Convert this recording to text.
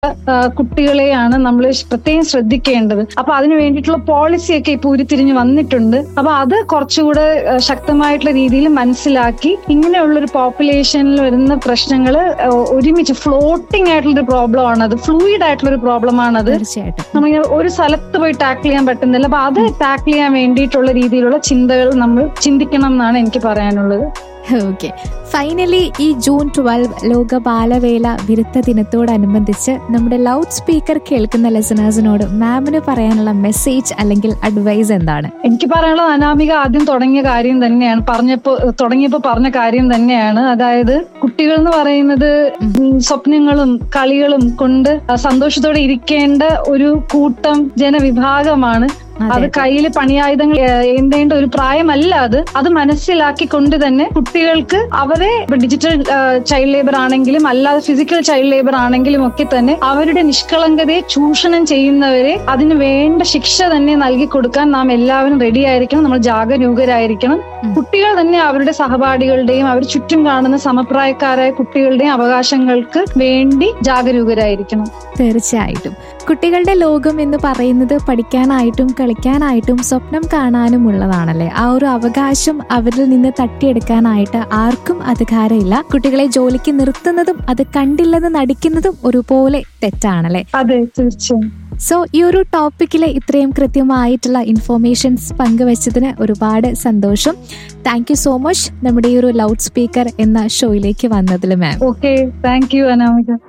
ആ, കുട്ടികളെയാണ് നമ്മൾ പ്രത്യേകം ശ്രദ്ധിക്കേണ്ടത് അപ്പൊ അതിന് വേണ്ടിയിട്ടുള്ള പോളിസിയൊക്കെ ഇപ്പൊ ഉരുത്തിരിഞ്ഞ് വന്നിട്ടുണ്ട് അപ്പൊ അത് കുറച്ചുകൂടെ ആ, ശക്തമായിട്ടുള്ള രീതിയിൽ മനസ്സിലാക്കി ഇങ്ങനെയുള്ള ഒരു പോപ്പുലേഷനിൽ വരുന്ന പ്രശ്നങ്ങൾ ഒരുമിച്ച് ഫ്ലോട്ടിംഗ് ആയിട്ടുള്ള ഒരു പ്രോബ്ലം ആണ് അത് ഫ്ലൂയിഡ് ആയിട്ടുള്ള ഒരു പ്രോബ്ലം ആണ് അത് തീർച്ചയായിട്ടും നമ്മളിങ്ങനെ ഒരു സ്ഥലത്ത് പോയി ടാക്കിൾ ചെയ്യാൻ പറ്റുന്നില്ല അപ്പൊ അത് ടാക്കിൾ ചെയ്യാൻ വേണ്ടിയിട്ടുള്ള രീതിയിലുള്ള ചിന്തകൾ നമ്മൾ ചിന്തിക്കണം എന്നാണ് എനിക്ക് പറയാനുള്ളത് ഓക്കെ ഫൈനലി ഈ ജൂൺ ട്വൽവ് ലോക ബാലവേല വിരുദ്ധ ദിനത്തോടനുബന്ധിച്ച് നമ്മുടെ ലൗഡ് സ്പീക്കർ കേൾക്കുന്ന ലെസണേഴ്സിനോട് മാമിന് പറയാനുള്ള മെസ്സേജ് അല്ലെങ്കിൽ അഡ്വൈസ് എന്താണ് എനിക്ക് പറയാനുള്ളത് അനാമിക ആദ്യം തുടങ്ങിയ കാര്യം തന്നെയാണ് പറഞ്ഞപ്പോ തുടങ്ങിയപ്പോ പറഞ്ഞ കാര്യം തന്നെയാണ് അതായത് കുട്ടികൾ എന്ന് പറയുന്നത് ഉം സ്വപ്നങ്ങളും കളികളും കൊണ്ട് സന്തോഷത്തോടെ ഇരിക്കേണ്ട ഒരു കൂട്ടം ജനവിഭാഗമാണ് അത് കയ്യിൽ പണിയായുധങ്ങൾ ഏഹ്, ഏന്തേണ്ട ഒരു പ്രായമല്ല അത് അത് മനസ്സിലാക്കിക്കൊണ്ട് തന്നെ കുട്ടികൾക്ക് അവരെ ഡിജിറ്റൽ ചൈൽഡ് ലേബർ ആണെങ്കിലും അല്ലാതെ ഫിസിക്കൽ ചൈൽഡ് ലേബർ ആണെങ്കിലും ഒക്കെ തന്നെ അവരുടെ നിഷ്കളങ്കതയെ ചൂഷണം ചെയ്യുന്നവരെ അതിന് വേണ്ട ശിക്ഷ തന്നെ നൽകി കൊടുക്കാൻ നാം എല്ലാവരും റെഡി ആയിരിക്കണം നമ്മൾ ജാഗരൂകരായിരിക്കണം ഉം. കുട്ടികൾ തന്നെ അവരുടെ സഹപാഠികളുടെയും അവർ ചുറ്റും കാണുന്ന സമപ്രായക്കാരായ കുട്ടികളുടെയും അവകാശങ്ങൾക്ക് വേണ്ടി ജാഗരൂകരായിരിക്കണം തീർച്ചയായിട്ടും കുട്ടികളുടെ ലോകം എന്ന് പറയുന്നത് പഠിക്കാനായിട്ടും കളിക്കാനായിട്ടും സ്വപ്നം കാണാനും ഉള്ളതാണല്ലേ ആ ഒരു അവകാശം അവരിൽ നിന്ന് തട്ടിയെടുക്കാനായിട്ട് ആർക്കും അധികാരമില്ല കുട്ടികളെ ജോലിക്ക് നിർത്തുന്നതും അത് കണ്ടില്ലെന്ന് നടിക്കുന്നതും ഒരുപോലെ തെറ്റാണല്ലേ അതെ തീർച്ചയായും സോ ഈ ഒരു ടോപ്പിക്കിൽ ഇത്രയും കൃത്യമായിട്ടുള്ള ഇൻഫോർമേഷൻസ് പങ്കുവച്ചതിന് ഒരുപാട് സന്തോഷം താങ്ക് യു സോ മച്ച് നമ്മുടെ ഈ ഒരു ലൗഡ് സ്പീക്കർ എന്ന ഷോയിലേക്ക് വന്നതിൽ ma'am okay thank you Anamika